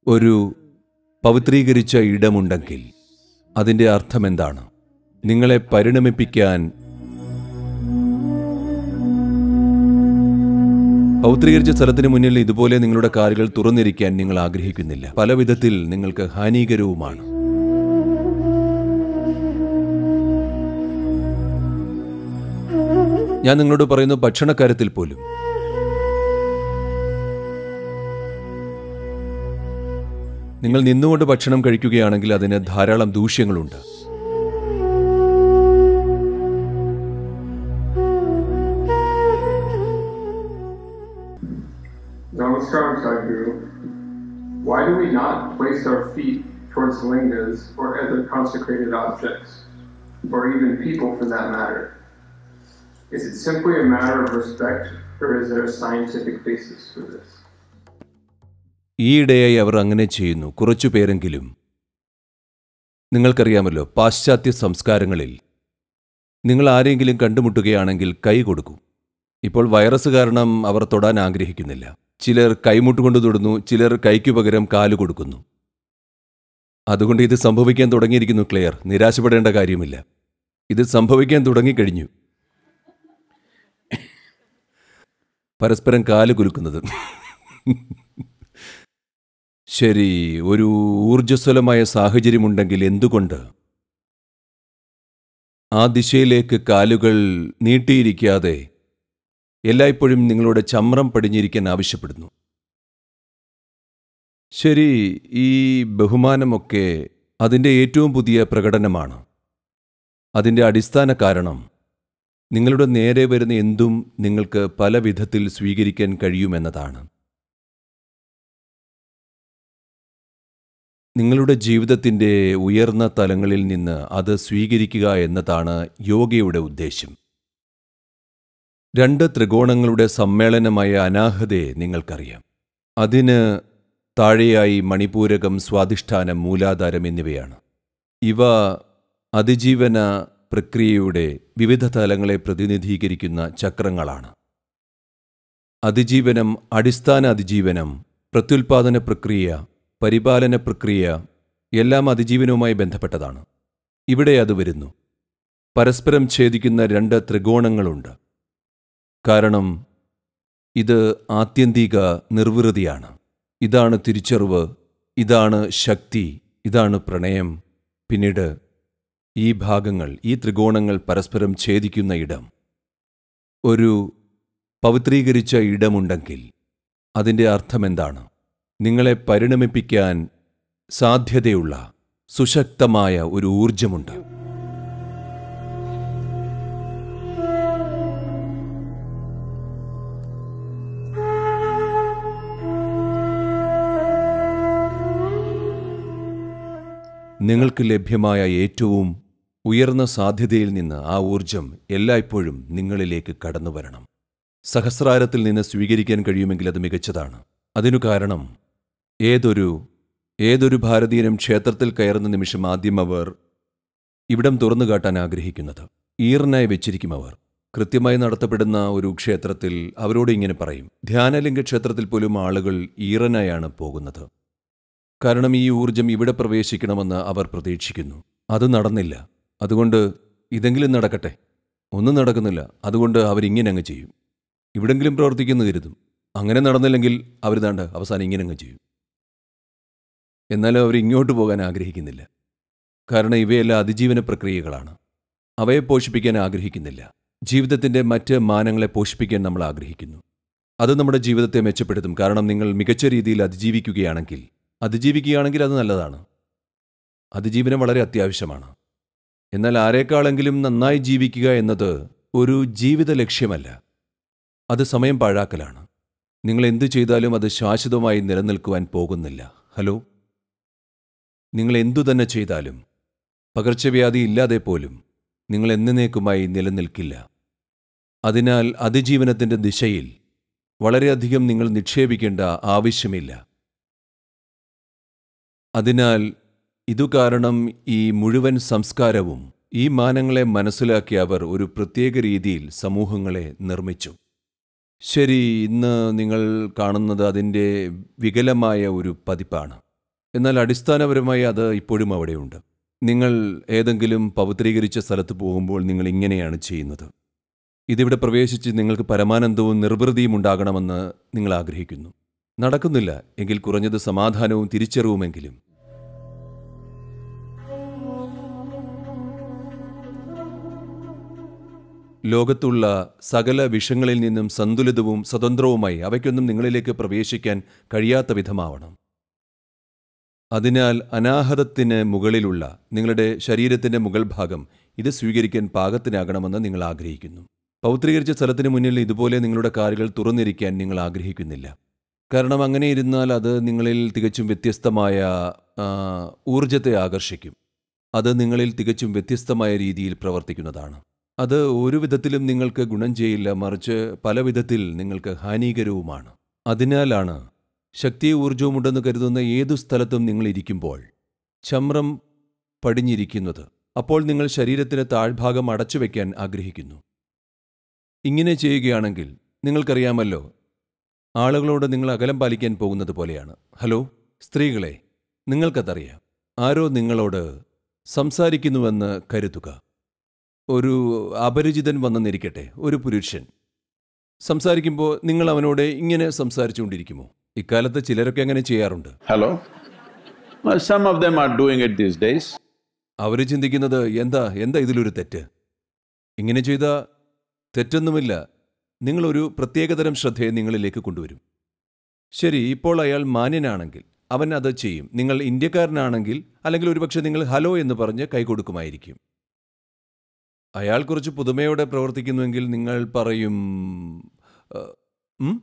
ഒരു പവിത്രീകരിച്ച ഇടമുണ്ടെങ്കിൽ അതിൻ്റെ അർത്ഥമെന്താണ് നിങ്ങളെ പരിണമിപ്പിക്കാൻ പൗത്രീകരിച്ച സ്ഥലത്തിന് മുന്നിൽ ഇതുപോലെ നിങ്ങളുടെ കാലുകൾ തുറന്നിരിക്കാൻ നിങ്ങൾ ആഗ്രഹിക്കുന്നില്ല പല വിധത്തിൽ നിങ്ങൾക്ക് ഹാനികരവുമാണ് ഞാൻ നിങ്ങളോട് പറയുന്നു ഭക്ഷണക്കാര്യത്തിൽ പോലും നിങ്ങൾ നിന്നുകൊണ്ട് ഭക്ഷണം കഴിക്കുകയാണെങ്കിൽ അതിന് ധാരാളം ദൂഷ്യങ്ങളുണ്ട് Namaskar, Sadhguru. Why do we not place our feet towards lingas or other consecrated objects, or even people for that matter? Is it simply a matter of respect, or is there a scientific basis for this? ഈയിടെയായി അവർ അങ്ങനെ ചെയ്യുന്നു കുറച്ചു പേരെങ്കിലും നിങ്ങൾക്കറിയാമല്ലോ പാശ്ചാത്യ സംസ്കാരങ്ങളിൽ നിങ്ങൾ ആരെങ്കിലും കണ്ടുമുട്ടുകയാണെങ്കിൽ കൈ കൊടുക്കൂ ഇപ്പോൾ വൈറസ് കാരണം അവർ തൊടാൻ ആഗ്രഹിക്കുന്നില്ല ചിലർ കൈമുട്ടുകൊണ്ട് തൊടുന്നു ചിലർ കൈക്കു പകരം കാല് കൊടുക്കുന്നു അതുകൊണ്ട് ഇത് സംഭവിക്കാൻ തുടങ്ങിയിരിക്കുന്നു ക്ലെയർ നിരാശപ്പെടേണ്ട കാര്യമില്ല ഇത് സംഭവിക്കാൻ തുടങ്ങിക്കഴിഞ്ഞു പരസ്പരം കാല് കുലുക്കുന്നത് ശരി ഒരു ഊർജ്ജസ്വലമായ സാഹചര്യമുണ്ടെങ്കിൽ എന്തുകൊണ്ട് ആ ദിശയിലേക്ക് കാലുകൾ നീട്ടിയിരിക്കാതെ എല്ലായ്പ്പോഴും നിങ്ങളുടെ ചമ്രം പടിഞ്ഞിരിക്കാൻ ആവശ്യപ്പെടുന്നു ശരി ഈ ബഹുമാനമൊക്കെ അതിൻ്റെ ഏറ്റവും പുതിയ പ്രകടനമാണ് അതിൻ്റെ അടിസ്ഥാന കാരണം നിങ്ങളുടെ നേരെ വരുന്ന എന്തും നിങ്ങൾക്ക് പല വിധത്തിൽ സ്വീകരിക്കാൻ കഴിയുമെന്നതാണ് നിങ്ങളുടെ ജീവിതത്തിൻ്റെ ഉയർന്ന തലങ്ങളിൽ നിന്ന് അത് സ്വീകരിക്കുക എന്നതാണ് യോഗയുടെ ഉദ്ദേശ്യം രണ്ട് ത്രികോണങ്ങളുടെ സമ്മേളനമായ അനാഹതയെ നിങ്ങൾക്കറിയാം അതിന് താഴെയായി മണിപൂരകം സ്വാധിഷ്ഠാനം മൂലാധാരം എന്നിവയാണ് ഇവ അതിജീവന പ്രക്രിയയുടെ വിവിധ തലങ്ങളെ പ്രതിനിധീകരിക്കുന്ന ചക്രങ്ങളാണ് അതിജീവനം അടിസ്ഥാന അതിജീവനം പ്രത്യുൽപാദന പ്രക്രിയ പരിപാലന പ്രക്രിയ എല്ലാം അതിജീവനവുമായി ബന്ധപ്പെട്ടതാണ് ഇവിടെ അത് വരുന്നു പരസ്പരം ഛേദിക്കുന്ന രണ്ട് ത്രികോണങ്ങളുണ്ട് കാരണം ഇത് ആത്യന്തിക നിർവൃതിയാണ് ഇതാണ് തിരിച്ചറിവ് ഇതാണ് ശക്തി ഇതാണ് പ്രണയം പിന്നീട് ഈ ഭാഗങ്ങൾ ഈ ത്രികോണങ്ങൾ പരസ്പരം ഛേദിക്കുന്ന ഇടം ഒരു പവിത്രീകരിച്ച ഇടമുണ്ടെങ്കിൽ അതിൻ്റെ അർത്ഥമെന്താണ് നിങ്ങളെ പരിണമിപ്പിക്കാൻ സാധ്യതയുള്ള സുശക്തമായ ഒരു ഊർജമുണ്ട് നിങ്ങൾക്ക് ലഭ്യമായ ഏറ്റവും ഉയർന്ന സാധ്യതയിൽ നിന്ന് ആ ഊർജം എല്ലായ്പ്പോഴും നിങ്ങളിലേക്ക് കടന്നു വരണം സഹസ്രാരത്തിൽ നിന്ന് സ്വീകരിക്കാൻ കഴിയുമെങ്കിൽ അത് മികച്ചതാണ് അതിനു കാരണം ഏതൊരു ഏതൊരു ഭാരതീയനും ക്ഷേത്രത്തിൽ കയറുന്ന നിമിഷം ആദ്യം അവർ ഇവിടം തുറന്നു കാട്ടാൻ ആഗ്രഹിക്കുന്നത് ഈറിനായി വെച്ചിരിക്കും അവർ കൃത്യമായി നടത്തപ്പെടുന്ന ഒരു ക്ഷേത്രത്തിൽ അവരോട് ഇങ്ങനെ പറയും ധ്യാനലിംഗ ക്ഷേത്രത്തിൽ പോലും ആളുകൾ ഈറനായാണ് പോകുന്നത് കാരണം ഈ ഊർജം ഇവിടെ പ്രവേശിക്കണമെന്ന് അവർ പ്രതീക്ഷിക്കുന്നു അത് നടന്നില്ല അതുകൊണ്ട് ഇതെങ്കിലും നടക്കട്ടെ ഒന്നും നടക്കുന്നില്ല അതുകൊണ്ട് അവരിങ്ങനെ അങ്ങ് ചെയ്യും ഇവിടെങ്കിലും പ്രവർത്തിക്കുന്നു കരുതും അങ്ങനെ നടന്നില്ലെങ്കിൽ അവർ താണ്ട് അവസാനം ഇങ്ങനെ അങ്ങ് ചെയ്യും എന്നാലും അവർ ഇങ്ങോട്ട് പോകാൻ ആഗ്രഹിക്കുന്നില്ല കാരണം ഇവയെല്ലാം അതിജീവന പ്രക്രിയകളാണ് അവയെ പോഷിപ്പിക്കാൻ ആഗ്രഹിക്കുന്നില്ല ജീവിതത്തിൻ്റെ മറ്റ് മാനങ്ങളെ പോഷിപ്പിക്കാൻ നമ്മൾ ആഗ്രഹിക്കുന്നു അത് നമ്മുടെ ജീവിതത്തെ മെച്ചപ്പെടുത്തും കാരണം നിങ്ങൾ മികച്ച രീതിയിൽ അതിജീവിക്കുകയാണെങ്കിൽ അതിജീവിക്കുകയാണെങ്കിൽ അത് നല്ലതാണ് അതിജീവനം വളരെ അത്യാവശ്യമാണ് എന്നാൽ ആരെക്കാളെങ്കിലും നന്നായി ജീവിക്കുക എന്നത് ഒരു ജീവിത ലക്ഷ്യമല്ല അത് സമയം പാഴാക്കലാണ് നിങ്ങൾ എന്തു ചെയ്താലും അത് ശാശ്വതമായി നിലനിൽക്കുവാൻ പോകുന്നില്ല ഹലോ നിങ്ങൾ എന്തു തന്നെ ചെയ്താലും പകർച്ചവ്യാധി ഇല്ലാതെ പോലും നിങ്ങൾ എന്നേക്കുമായി നിലനിൽക്കില്ല അതിനാൽ അതിജീവനത്തിൻ്റെ ദിശയിൽ വളരെയധികം നിങ്ങൾ നിക്ഷേപിക്കേണ്ട ആവശ്യമില്ല അതിനാൽ ഇതു കാരണം ഈ മുഴുവൻ സംസ്കാരവും ഈ മാനങ്ങളെ മനസ്സിലാക്കിയ അവർ ഒരു പ്രത്യേക രീതിയിൽ സമൂഹങ്ങളെ നിർമ്മിച്ചു ശരി ഇന്ന് നിങ്ങൾ കാണുന്നത് അതിൻ്റെ വികലമായ ഒരു പതിപ്പാണ് എന്നാൽ അടിസ്ഥാനപരമായി അത് ഇപ്പോഴും അവിടെയുണ്ട് നിങ്ങൾ ഏതെങ്കിലും പവിത്രീകരിച്ച സ്ഥലത്ത് പോകുമ്പോൾ നിങ്ങൾ ഇങ്ങനെയാണ് ചെയ്യുന്നത് ഇതിവിടെ പ്രവേശിച്ച് നിങ്ങൾക്ക് പരമാനന്ദവും നിർവൃതിയും ഉണ്ടാകണമെന്ന് നിങ്ങൾ ആഗ്രഹിക്കുന്നു നടക്കുന്നില്ല എങ്കിൽ കുറഞ്ഞത് സമാധാനവും തിരിച്ചറിവുമെങ്കിലും ലോകത്തുള്ള സകല വിഷങ്ങളിൽ നിന്നും സന്തുലിതവും സ്വതന്ത്രവുമായി അവയ്ക്കൊന്നും നിങ്ങളിലേക്ക് പ്രവേശിക്കാൻ കഴിയാത്ത വിധമാവണം അതിനാൽ അനാഹതത്തിന് മുകളിലുള്ള നിങ്ങളുടെ ശരീരത്തിന്റെ മുകൾ ഭാഗം ഇത് സ്വീകരിക്കാൻ പാകത്തിനാകണമെന്ന് നിങ്ങൾ ആഗ്രഹിക്കുന്നു പൗത്രീകരിച്ച സ്ഥലത്തിന് മുന്നിൽ ഇതുപോലെ നിങ്ങളുടെ കാലുകൾ തുറന്നിരിക്കാൻ നിങ്ങൾ ആഗ്രഹിക്കുന്നില്ല കാരണം അങ്ങനെ ഇരുന്നാൽ അത് നിങ്ങളിൽ തികച്ചും വ്യത്യസ്തമായ ആ, ഊർജത്തെ ആകർഷിക്കും അത് നിങ്ങളിൽ തികച്ചും വ്യത്യസ്തമായ രീതിയിൽ പ്രവർത്തിക്കുന്നതാണ് അത് ഒരു വിധത്തിലും നിങ്ങൾക്ക് ഗുണം ചെയ്യില്ല മറിച്ച് പല വിധത്തിൽ നിങ്ങൾക്ക് ഹാനികരവുമാണ് അതിനാലാണ് ശക്തി ഊർജവുമുണ്ടെന്ന് കരുതുന്ന ഏതു സ്ഥലത്തും നിങ്ങൾ ഇരിക്കുമ്പോൾ ചമ്രം പടിഞ്ഞിരിക്കുന്നത് അപ്പോൾ നിങ്ങൾ ശരീരത്തിന് താഴ്ഭാഗം അടച്ചു വയ്ക്കാൻ ആഗ്രഹിക്കുന്നു ഇങ്ങനെ ചെയ്യുകയാണെങ്കിൽ നിങ്ങൾക്കറിയാമല്ലോ ആളുകളോട് നിങ്ങൾ അകലം പാലിക്കാൻ പോകുന്നത് പോലെയാണ് ഹലോ സ്ത്രീകളെ നിങ്ങൾക്കതറിയാം ആരോ നിങ്ങളോട് സംസാരിക്കുന്നുവെന്ന് കരുതുക ഒരു അപരിചിതൻ വന്നെന്നിരിക്കട്ടെ ഒരു പുരുഷൻ സംസാരിക്കുമ്പോൾ നിങ്ങൾ അവനോട് ഇങ്ങനെ സംസാരിച്ചുകൊണ്ടിരിക്കുമോ ഇക്കാലത്ത് ചിലരൊക്കെ അങ്ങനെ ചെയ്യാറുണ്ട് Hello? Well, some of them are doing it these days. അവർ ചിന്തിക്കുന്നത് എന്താ എന്താ ഇതിലൊരു തെറ്റ് ഇങ്ങനെ ചെയ്ത തെറ്റൊന്നുമില്ല നിങ്ങളൊരു പ്രത്യേകതരം ശ്രദ്ധയെ നിങ്ങളിലേക്ക് കൊണ്ടുവരും ശരി ഇപ്പോൾ അയാൾ മാന്യനാണെങ്കിൽ അവൻ അത് ചെയ്യും നിങ്ങൾ ഇന്ത്യക്കാരനാണെങ്കിൽ അല്ലെങ്കിൽ ഒരുപക്ഷെ നിങ്ങൾ ഹലോ എന്ന് പറഞ്ഞ് കൈകൊടുക്കുമായിരിക്കും അയാൾ കുറച്ച് പുതുമയോടെ പ്രവർത്തിക്കുന്നുവെങ്കിൽ നിങ്ങൾ പറയും "ഏ, ഉം?"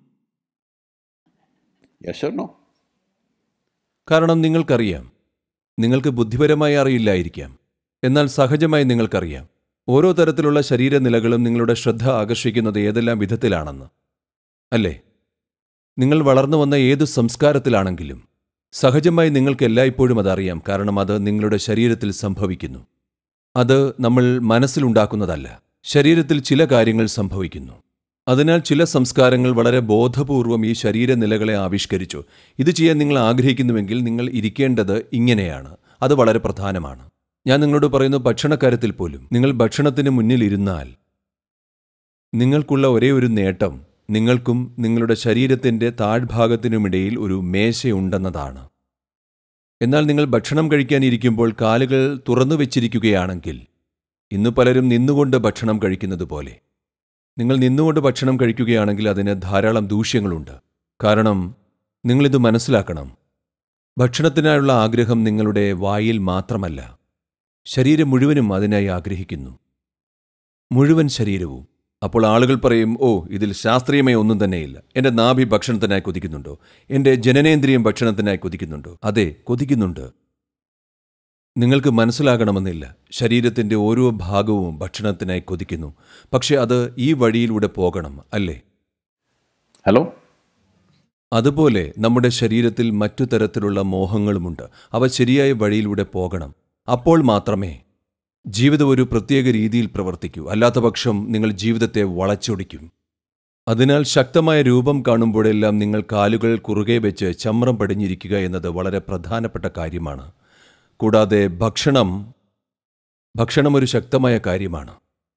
Yes or no? കാരണം നിങ്ങൾക്കറിയാം നിങ്ങൾക്ക് ബുദ്ധിപരമായി അറിയില്ലായിരിക്കാം എന്നാൽ സഹജമായി നിങ്ങൾക്കറിയാം ഓരോ തരത്തിലുള്ള ശരീരനിലകളും നിങ്ങളുടെ ശ്രദ്ധ ആകർഷിക്കുന്നത് ഏതെല്ലാം വിധത്തിലാണെന്ന് അല്ലേ നിങ്ങൾ വളർന്നു വന്ന ഏതു സംസ്കാരത്തിലാണെങ്കിലും സഹജമായി നിങ്ങൾക്ക് എല്ലായ്പ്പോഴും അതറിയാം കാരണം അത് നിങ്ങളുടെ ശരീരത്തിൽ സംഭവിക്കുന്നു അത് നമ്മൾ മനസ്സിലുണ്ടാക്കുന്നതല്ല ശരീരത്തിൽ ചില കാര്യങ്ങൾ സംഭവിക്കുന്നു അതിനാൽ ചില സംസ്കാരങ്ങൾ വളരെ ബോധപൂർവം ഈ ശരീരനിലകളെ ആവിഷ്കരിച്ചു ഇത് ചെയ്യാൻ നിങ്ങൾ ആഗ്രഹിക്കുന്നുവെങ്കിൽ നിങ്ങൾ ഇരിക്കേണ്ടത് ഇങ്ങനെയാണ് അത് വളരെ പ്രധാനമാണ് ഞാൻ നിങ്ങളോട് പറയുന്നു ഭക്ഷണക്കാര്യത്തിൽ പോലും നിങ്ങൾ ഭക്ഷണത്തിന് മുന്നിൽ ഇരുന്നാൽ നിങ്ങൾക്കുള്ള ഒരേ ഒരു നേട്ടം നിങ്ങൾക്കും നിങ്ങളുടെ ശരീരത്തിന്റെ താഴ്ഭാഗത്തിനുമിടയിൽ ഒരു മേശയുണ്ടെന്നതാണ് എന്നാൽ നിങ്ങൾ ഭക്ഷണം കഴിക്കാനിരിക്കുമ്പോൾ കാലുകൾ തുറന്നു വെച്ചിരിക്കുകയാണെങ്കിൽ ഇന്ന് പലരും നിന്നുകൊണ്ട് ഭക്ഷണം കഴിക്കുന്നത് പോലെ നിങ്ങൾ നിന്നുകൊണ്ട് ഭക്ഷണം കഴിക്കുകയാണെങ്കിൽ അതിന് ധാരാളം ദൂഷ്യങ്ങളുണ്ട് കാരണം നിങ്ങളിത് മനസ്സിലാക്കണം ഭക്ഷണത്തിനായുള്ള ആഗ്രഹം നിങ്ങളുടെ വായിൽ മാത്രമല്ല ശരീരം മുഴുവനും അതിനായി ആഗ്രഹിക്കുന്നു മുഴുവൻ ശരീരവും അപ്പോൾ ആളുകൾ പറയും ഓ ഇതിൽ ശാസ്ത്രീയമായ ഒന്നും തന്നെയില്ല എൻ്റെ നാഭി ഭക്ഷണത്തിനായി കൊതിക്കുന്നുണ്ടോ എൻ്റെ ജനനേന്ദ്രിയം ഭക്ഷണത്തിനായി കൊതിക്കുന്നുണ്ടോ അതെ കൊതിക്കുന്നുണ്ട് നിങ്ങൾക്ക് മനസ്സിലാകണമെന്നില്ല ശരീരത്തിൻ്റെ ഓരോ ഭാഗവും ഭക്ഷണത്തിനായി കൊതിക്കുന്നു പക്ഷെ അത് ഈ വഴിയിലൂടെ പോകണം അല്ലേ Hello? അതുപോലെ നമ്മുടെ ശരീരത്തിൽ മറ്റു തരത്തിലുള്ള മോഹങ്ങളുമുണ്ട് അവ ശരിയായ വഴിയിലൂടെ പോകണം അപ്പോൾ മാത്രമേ ജീവിതം ഒരു പ്രത്യേക രീതിയിൽ പ്രവർത്തിക്കൂ അല്ലാത്തപക്ഷം നിങ്ങൾ ജീവിതത്തെ വളച്ചൊടിക്കും അതിനാൽ ശക്തമായ രൂപം കാണുമ്പോഴെല്ലാം നിങ്ങൾ കാലുകൾ കുറുകെ വെച്ച് ചമ്രം പടിഞ്ഞിരിക്കുക എന്നത് വളരെ പ്രധാനപ്പെട്ട കാര്യമാണ് കൂടാതെ ഭക്ഷണം ഭക്ഷണം ഒരു ശക്തമായ കാര്യമാണ്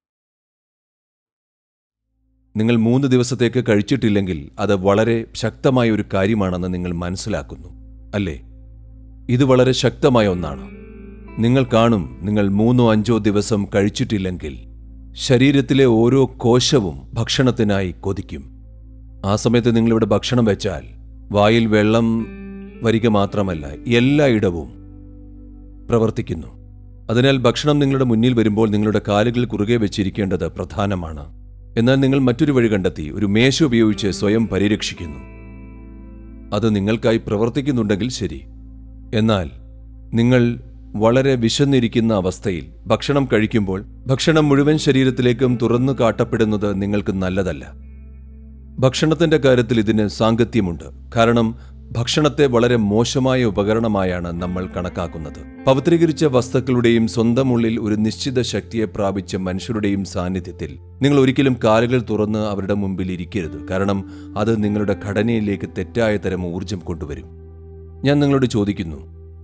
നിങ്ങൾ മൂന്ന് ദിവസത്തേക്ക് കഴിച്ചിട്ടില്ലെങ്കിൽ അത് വളരെ ശക്തമായ ഒരു കാര്യമാണെന്ന് നിങ്ങൾ മനസ്സിലാക്കുന്നു അല്ലേ ഇത് വളരെ ശക്തമായ ഒന്നാണ് നിങ്ങൾ കാണും നിങ്ങൾ മൂന്നോ അഞ്ചോ ദിവസം കഴിച്ചിട്ടില്ലെങ്കിൽ ശരീരത്തിലെ ഓരോ കോശവും ഭക്ഷണത്തിനായി കൊതിക്കും ആ സമയത്ത് നിങ്ങളിവിടെ ഭക്ഷണം വെച്ചാൽ വായിൽ വെള്ളം വരിക മാത്രമല്ല എല്ലായിടവും പ്രവർത്തിക്കുന്നു അതിനാൽ ഭക്ഷണം നിങ്ങളുടെ മുന്നിൽ വരുമ്പോൾ നിങ്ങളുടെ കാലുകൾ കുറുകെ വെച്ചിരിക്കേണ്ടത് പ്രധാനമാണ് എന്നാൽ നിങ്ങൾ മറ്റൊരു വഴി കണ്ടെത്തി ഒരു മേശ ഉപയോഗിച്ച് സ്വയം പരിരക്ഷിക്കുന്നു അത് നിങ്ങൾക്കായി പ്രവർത്തിക്കുന്നുണ്ടെങ്കിൽ ശരി എന്നാൽ നിങ്ങൾ വളരെ വിശന്നിരിക്കുന്ന അവസ്ഥയിൽ ഭക്ഷണം കഴിക്കുമ്പോൾ ഭക്ഷണം മുഴുവൻ ശരീരത്തിലേക്കും തുറന്നു കാട്ടപ്പെടുന്നത് നിങ്ങൾക്ക് നല്ലതല്ല ഭക്ഷണത്തിന്റെ കാര്യത്തിൽ ഇതിന് സാങ്കത്യമുണ്ട് കാരണം ഭക്ഷണത്തെ വളരെ മോശമായ ഉപകരണമായാണ് നമ്മൾ കണക്കാക്കുന്നത് പവിത്രീകരിച്ച വസ്തുക്കളുടെയും സ്വന്തം ഉള്ളിൽ ഒരു നിശ്ചിത ശക്തിയെ പ്രാപിച്ച മനുഷ്യരുടെയും സാന്നിധ്യത്തിൽ നിങ്ങൾ ഒരിക്കലും കാലുകൾ തുറന്ന് അവരുടെ മുമ്പിൽ ഇരിക്കരുത് കാരണം അത് നിങ്ങളുടെ ഘടനയിലേക്ക് തെറ്റായ തരം ഊർജം കൊണ്ടുവരും ഞാൻ നിങ്ങളോട് ചോദിക്കുന്നു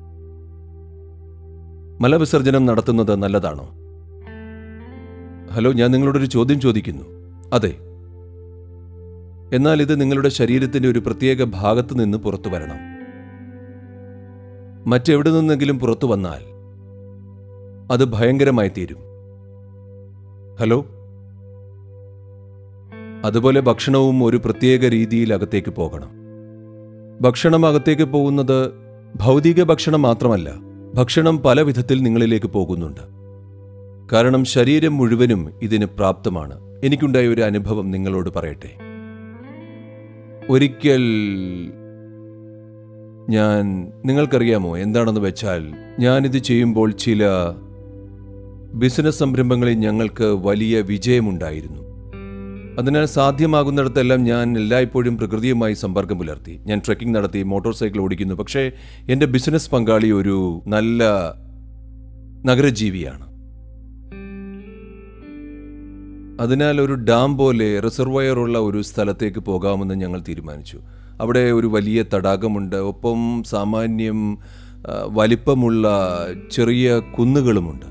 മലവിസർജനം നടത്തുന്നത് നല്ലതാണോ ഹലോ ഞാൻ നിങ്ങളോടൊരു ചോദ്യം ചോദിക്കുന്നു അതെ എന്നാൽ ഇത് നിങ്ങളുടെ ശരീരത്തിന്റെ ഒരു പ്രത്യേക ഭാഗത്ത് നിന്ന് പുറത്തു വരണം മറ്റെവിടെ നിന്നെങ്കിലും പുറത്തു വന്നാൽ അത് ഭയങ്കരമായി തീരും ഹലോ അതുപോലെ ഭക്ഷണവും ഒരു പ്രത്യേക രീതിയിൽ അകത്തേക്ക് പോകണം ഭക്ഷണം അകത്തേക്ക് പോകുന്നത് ഭൗതിക ഭക്ഷണം മാത്രമല്ല ഭക്ഷണം പല വിധത്തിൽ നിങ്ങളിലേക്ക് പോകുന്നുണ്ട് കാരണം ശരീരം മുഴുവനും ഇതിന് പ്രാപ്തമാണ് എനിക്കുണ്ടായ ഒരു അനുഭവം നിങ്ങളോട് പറയട്ടെ ഒരിക്കൽ ഞാൻ നിങ്ങൾക്കറിയാമോ എന്താണെന്ന് വെച്ചാൽ ഞാനിത് ചെയ്യുമ്പോൾ ചില ബിസിനസ് സംരംഭങ്ങളിൽ ഞങ്ങൾക്ക് വലിയ വിജയമുണ്ടായിരുന്നു അതിനാൽ സാധ്യമാകുന്നിടത്തെല്ലാം ഞാൻ എല്ലായ്പ്പോഴും പ്രകൃതിയുമായി സമ്പർക്കം പുലർത്തി ഞാൻ ട്രെക്കിംഗ് നടത്തി മോട്ടോർ സൈക്കിൾ ഓടിക്കുന്നു പക്ഷേ എൻ്റെ ബിസിനസ് പങ്കാളി ഒരു നല്ല നഗരജീവിയാണ് അതിനാൽ ഒരു ഡാം പോലെ റിസർവയറുള്ള ഒരു സ്ഥലത്തേക്ക് പോകാമെന്ന് ഞങ്ങൾ തീരുമാനിച്ചു അവിടെ ഒരു വലിയ തടാകമുണ്ട് ഒപ്പം സാമാന്യം ആ, വലിപ്പമുള്ള ചെറിയ കുന്നുകളുമുണ്ട്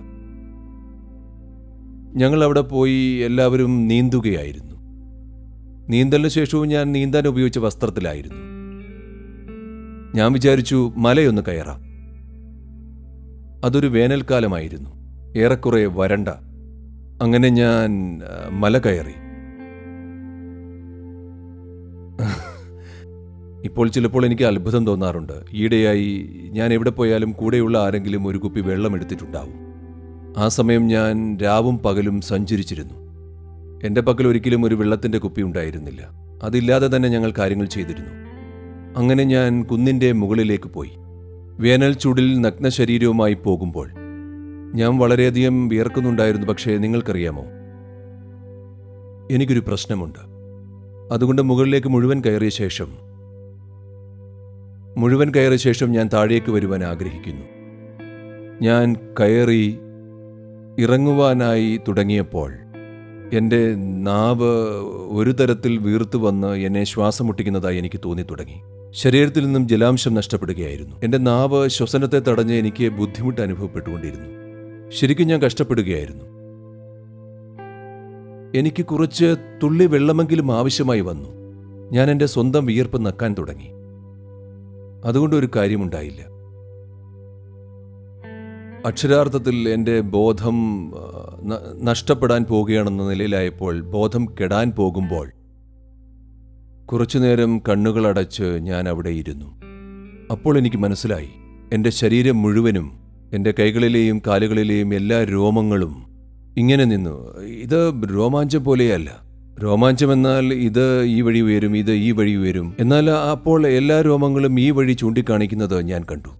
ഞങ്ങൾ അവിടെ പോയി എല്ലാവരും നീന്തുകയായിരുന്നു നീന്തലിന് ശേഷവും ഞാൻ നീന്താൻ ഉപയോഗിച്ച വസ്ത്രത്തിലായിരുന്നു ഞാൻ വിചാരിച്ചു മലയൊന്ന് കയറാം അതൊരു വേനൽക്കാലമായിരുന്നു ഏറെക്കുറെ വരണ്ട അങ്ങനെ ഞാൻ ആ, മല കയറി ഇപ്പോൾ ചിലപ്പോൾ എനിക്ക് അത്ഭുതം തോന്നാറുണ്ട് ഈയിടെയായി ഞാൻ എവിടെ പോയാലും കൂടെയുള്ള ആരെങ്കിലും ഒരു കുപ്പി വെള്ളം എടുത്തിട്ടുണ്ടാവും ആ സമയം ഞാൻ രാവും പകലും സഞ്ചരിച്ചിരുന്നു എൻ്റെ പക്കൽ ഒരിക്കലും ഒരു വെള്ളത്തിൻ്റെ കുപ്പി ഉണ്ടായിരുന്നില്ല അതില്ലാതെ തന്നെ ഞങ്ങൾ കാര്യങ്ങൾ ചെയ്തിരുന്നു അങ്ങനെ ഞാൻ കുന്നിൻ്റെ മുകളിലേക്ക് പോയി വേനൽ ചൂടിൽ നഗ്ന ശരീരവുമായി പോകുമ്പോൾ ഞാൻ വളരെയധികം വിയർക്കുന്നുണ്ടായിരുന്നു പക്ഷേ നിങ്ങൾക്കറിയാമോ എനിക്കൊരു പ്രശ്നമുണ്ട് അതുകൊണ്ട് മുകളിലേക്ക് മുഴുവൻ കയറിയ ശേഷം മുഴുവൻ കയറിയ ശേഷം ഞാൻ താഴേക്ക് വരുവാൻ ആഗ്രഹിക്കുന്നു ഞാൻ കയറി ഇറങ്ങുവാനായി തുടങ്ങിയപ്പോൾ എൻ്റെ നാവ് ഒരു തരത്തിൽ വീർത്തു വന്ന് എന്നെ ശ്വാസം മുട്ടിക്കുന്നതായി എനിക്ക് തോന്നി തുടങ്ങി ശരീരത്തിൽ നിന്നും ജലാംശം നഷ്ടപ്പെടുകയായിരുന്നു എൻ്റെ നാവ് ശ്വസനത്തെ തടഞ്ഞ് എനിക്ക് ബുദ്ധിമുട്ട് അനുഭവപ്പെട്ടുകൊണ്ടിരുന്നു ശരിക്കും ഞാൻ കഷ്ടപ്പെടുകയായിരുന്നു എനിക്ക് കുറച്ച് തുള്ളി വെള്ളമെങ്കിലും ആവശ്യമായി വന്നു ഞാൻ എൻ്റെ സ്വന്തം വിയർപ്പ് നക്കാൻ തുടങ്ങി അതുകൊണ്ട് ഒരു കാര്യമുണ്ടായില്ല അക്ഷരാർത്ഥത്തിൽ എൻ്റെ ബോധം ആ, ന- നഷ്ടപ്പെടാൻ പോകുകയാണെന്ന നിലയിലായപ്പോൾ ബോധം കെടാൻ പോകുമ്പോൾ കുറച്ചുനേരം കണ്ണുകളടച്ച് ഞാൻ അവിടെ ഇരുന്നു അപ്പോൾ എനിക്ക് മനസ്സിലായി എൻ്റെ ശരീരം മുഴുവനും എൻ്റെ കൈകളിലെയും കാലുകളിലെയും എല്ലാ രോമങ്ങളും ഇങ്ങനെ നിന്നു ഇത് രോമാഞ്ചം പോലെയല്ല രോമാഞ്ചം എന്നാൽ ഇത് ഈ വഴി ഉയരും ഇത് ഈ വഴി ഉയരും എന്നാൽ അപ്പോൾ എല്ലാ രോമങ്ങളും ഈ വഴി ചൂണ്ടിക്കാണിക്കുന്നത് ഞാൻ കണ്ടു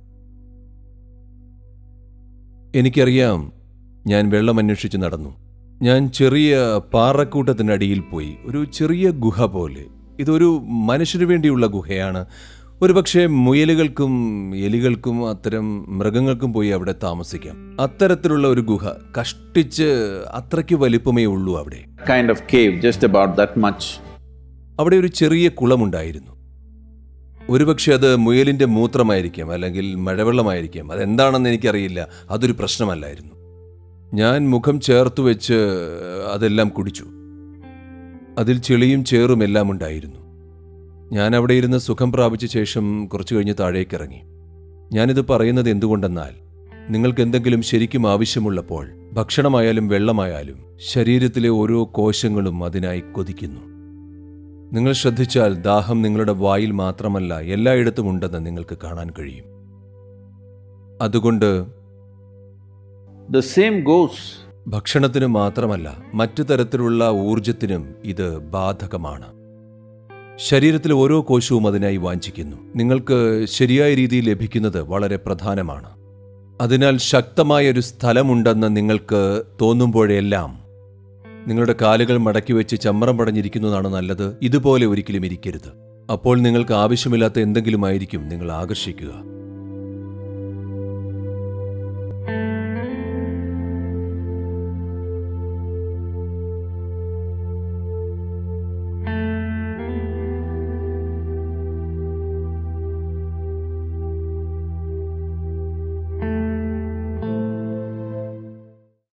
എനിക്കറിയാം ഞാൻ വെള്ളം അന്വേഷിച്ച് നടന്നു ഞാൻ ചെറിയ പാറക്കൂട്ടത്തിനടിയിൽ പോയി ഒരു ചെറിയ ഗുഹ പോലെ ഇതൊരു മനുഷ്യന് വേണ്ടിയുള്ള ഗുഹയാണ് ഒരുപക്ഷെ മുയലുകൾക്കും എലികൾക്കും അത്തരം മൃഗങ്ങൾക്കും പോയി അവിടെ താമസിക്കാം അത്തരത്തിലുള്ള ഒരു ഗുഹ കഷ്ടിച്ച് അത്രയ്ക്ക് വലിപ്പമേ ഉള്ളൂ അവിടെ kind of cave, just about that much. അവിടെ ഒരു ചെറിയ കുളമുണ്ടായിരുന്നു ഒരുപക്ഷെ അത് മുയലിന്റെ മൂത്രമായിരിക്കാം അല്ലെങ്കിൽ മഴവെള്ളമായിരിക്കാം അതെന്താണെന്ന് എനിക്കറിയില്ല അതൊരു പ്രശ്നമല്ലായിരുന്നു ഞാൻ മുഖം ചേർത്ത് വെച്ച് അതെല്ലാം കുടിച്ചു അതിൽ ചെളിയും ചേറും എല്ലാം ഉണ്ടായിരുന്നു ഞാൻ അവിടെ ഇരുന്ന് സുഖം പ്രാപിച്ച ശേഷം കുറച്ചു കഴിഞ്ഞ് താഴേക്കിറങ്ങി ഞാനിത് പറയുന്നത് എന്തുകൊണ്ടെന്നാൽ നിങ്ങൾക്ക് എന്തെങ്കിലും ശരിക്കും ആവശ്യമുള്ളപ്പോൾ ഭക്ഷണമായാലും വെള്ളമായാലും ശരീരത്തിലെ ഓരോ കോശങ്ങളും അതിനായി കൊതിക്കുന്നു നിങ്ങൾ ശ്രദ്ധിച്ചാൽ ദാഹം നിങ്ങളുടെ വായിൽ മാത്രമല്ല എല്ലായിടത്തും ഉണ്ടെന്ന് നിങ്ങൾക്ക് കാണാൻ കഴിയും അതുകൊണ്ട് The same goes ഭക്ഷണത്തിന് മാത്രമല്ല മറ്റു തരത്തിലുള്ള ഊർജത്തിനും ഇത് ബാധകമാണ് ശരീരത്തിലെ ഓരോ കോശവും അതിനായി വാഞ്ചിക്കുന്നു നിങ്ങൾക്ക് ശരിയായ രീതിയിൽ ലഭിക്കുന്നത് വളരെ പ്രധാനമാണ് അതിനാൽ ശക്തമായ ഒരു സ്ഥലമുണ്ടെന്ന് നിങ്ങൾക്ക് തോന്നുമ്പോഴെല്ലാം നിങ്ങളുടെ കാലുകൾ മടക്കി വെച്ച് ചമ്മറം പടഞ്ഞിരിക്കുന്നതാണ് നല്ലത് ഇതുപോലെ ഒരിക്കലും ഇരിക്കരുത് അപ്പോൾ നിങ്ങൾക്ക് ആവശ്യമില്ലാത്ത എന്തെങ്കിലും ആയിരിക്കും നിങ്ങൾ ആകർഷിക്കുക